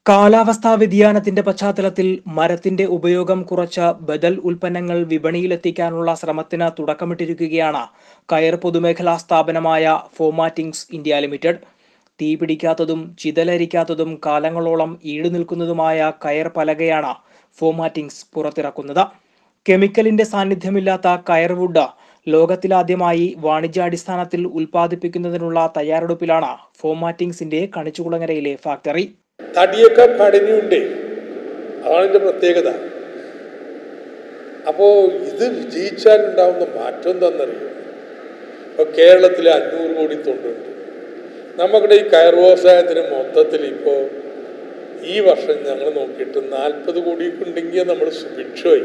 കാലാവസ്ഥാ വ്യതിയാനത്തിന്റെ പശ്ചാത്തലത്തിൽ മരത്തിന്റെ ഉപയോഗം കുറച്ച ബദൽ ഉൽപ്പന്നങ്ങൾ വിപണിയിലെത്തിക്കാനുള്ള ശ്രമത്തിന് തുടക്കമിട്ടിരിക്കുകയാണ് കയർ പൊതുമേഖലാ സ്ഥാപനമായ ഫോമാറ്റിംഗ്സ് ഇന്ത്യ ലിമിറ്റഡ് തീപിടിക്കാത്തതും ചിതലരിക്കാത്തതും കാലങ്ങളോളം ഈടുനിൽക്കുന്നതുമായ കയർ പലകയാണ് ഫോമാറ്റിംഗ്സ് പുറത്തിറക്കുന്നത് കെമിക്കലിന്റെ സാന്നിധ്യമില്ലാത്ത കയർ വുഡ് ലോകത്തിലാദ്യമായി വാണിജ്യാടിസ്ഥാനത്തിൽ ഉൽപ്പാദിപ്പിക്കുന്നതിനുള്ള തയ്യാറെടുപ്പിലാണ് ഫോമാറ്റിംഗ്സിന്റെ കണിച്ചുകുളങ്ങരയിലെ ഫാക്ടറി തടിയൊക്കെ കടിഞ്ഞുണ്ട് അതാണ് ഇതിൻ്റെ പ്രത്യേകത അപ്പോൾ ഇത് വിജയിച്ചാൽ ഉണ്ടാവുന്ന മാറ്റം എന്താണെന്നറിയോ ഇപ്പോൾ കേരളത്തിൽ അഞ്ഞൂറ് കോടി തൊണ്ടുണ്ട് നമ്മുടെ ഈ കയർ വ്യവസായത്തിന് മൊത്തത്തിൽ ഇപ്പോൾ ഈ വർഷം ഞങ്ങൾ നോക്കിയിട്ട് നാൽപ്പത് കോടിയൊക്കെ ഉണ്ടെങ്കിൽ നമ്മൾ സുഭിക്ഷമായി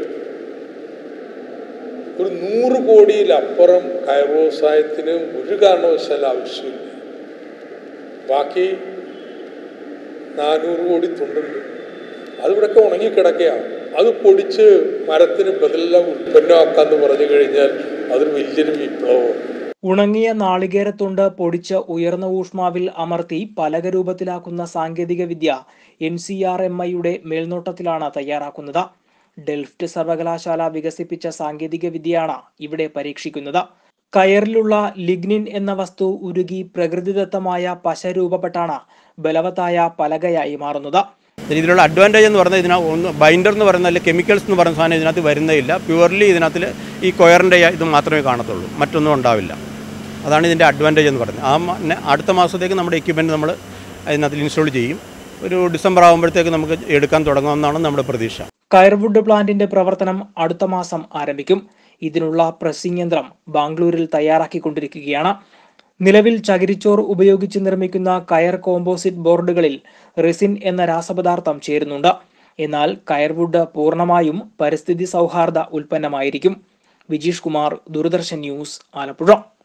ഒരു നൂറ് കോടിയിലപ്പുറം കയർ വ്യവസായത്തിന് ഒരു കാരണവശാലും ആവശ്യമില്ല ബാക്കി നാനൂറ് കോടി തുണ്ടുണ്ട് അതിവിടെയൊക്കെ ഉണങ്ങിക്കിടക്കുകയാണ് അത് പൊടിച്ച് മരത്തിന് ബദലെല്ലാം ഉൽപ്പന്നമാക്കാന്ന് പറഞ്ഞു കഴിഞ്ഞാൽ അതൊരു വലിയൊരു വിപ്ലവമാണ് ഉണങ്ങിയ നാളികേരത്തുണ്ട് പൊടിച്ച് ഉയർന്ന ഊഷ്മാവിൽ അമർത്തി പലക രൂപത്തിലാക്കുന്ന സാങ്കേതിക വിദ്യ എൻ സി ആർ എം ഐയുടെ മേൽനോട്ടത്തിലാണ് തയ്യാറാക്കുന്നത് ഡെൽഫ്റ്റ് സർവകലാശാല വികസിപ്പിച്ച സാങ്കേതിക വിദ്യയാണ് ഇവിടെ പരീക്ഷിക്കുന്നത് കയറിലുള്ള ലിഗ്നിൻ എന്ന വസ്തു ഉരുകി പ്രകൃതിദത്തമായ പശ രൂപപ്പെട്ടാണ് ബലവത്തായ പലകയായി മാറുന്നത് ഇതിലുള്ള അഡ്വാൻറ്റേജ് എന്ന് പറഞ്ഞാൽ ഇതിനകത്ത് ഒന്ന് ബൈൻഡർ എന്ന് പറയുന്ന അല്ലെങ്കിൽ കെമിക്കൽസ് എന്ന് പറയുന്ന സാധനം ഇതിനകത്ത് വരുന്നേയില്ല പ്യുവർലി ഇതിനകത്തിൽ ഈ കൊയറിൻ്റെ ഇത് മാത്രമേ കാണത്തുള്ളൂ മറ്റൊന്നും ഉണ്ടാവില്ല അതാണ് ഇതിൻ്റെ അഡ്വാൻറ്റേജ് എന്ന് പറയുന്നത് ആ മ- നെ- അടുത്ത മാസത്തേക്ക് നമ്മുടെ എക്യുപ്മെൻറ്റ് നമ്മൾ അതിനകത്ത് ഇൻസ്റ്റാൾ ചെയ്യും ഒരു ഡിസംബർ ആകുമ്പോഴത്തേക്ക് നമുക്ക് എടുക്കാൻ തുടങ്ങുമെന്നാണ് നമ്മുടെ പ്രതീക്ഷ കയർവുഡ് പ്ലാന്റിന്റെ പ്രവർത്തനം അടുത്ത മാസം ആരംഭിക്കും ഇതിനുള്ള പ്രസ്സിംഗ് യന്ത്രം ബാംഗ്ലൂരിൽ തയ്യാറാക്കിക്കൊണ്ടിരിക്കുകയാണ് നിലവിൽ ചകിരിച്ചോർ ഉപയോഗിച്ച് നിർമ്മിക്കുന്ന കയർ കോമ്പോസിറ്റ് ബോർഡുകളിൽ റെസിൻ എന്ന രാസപദാർത്ഥം ചേരുന്നുണ്ട് എന്നാൽ കയർവുഡ് പൂർണ്ണമായും പരിസ്ഥിതി സൗഹാർദ്ദ ഉൽപ്പന്നമായിരിക്കും വിജീഷ് കുമാർ ദൂരദർശൻ ന്യൂസ് ആലപ്പുഴ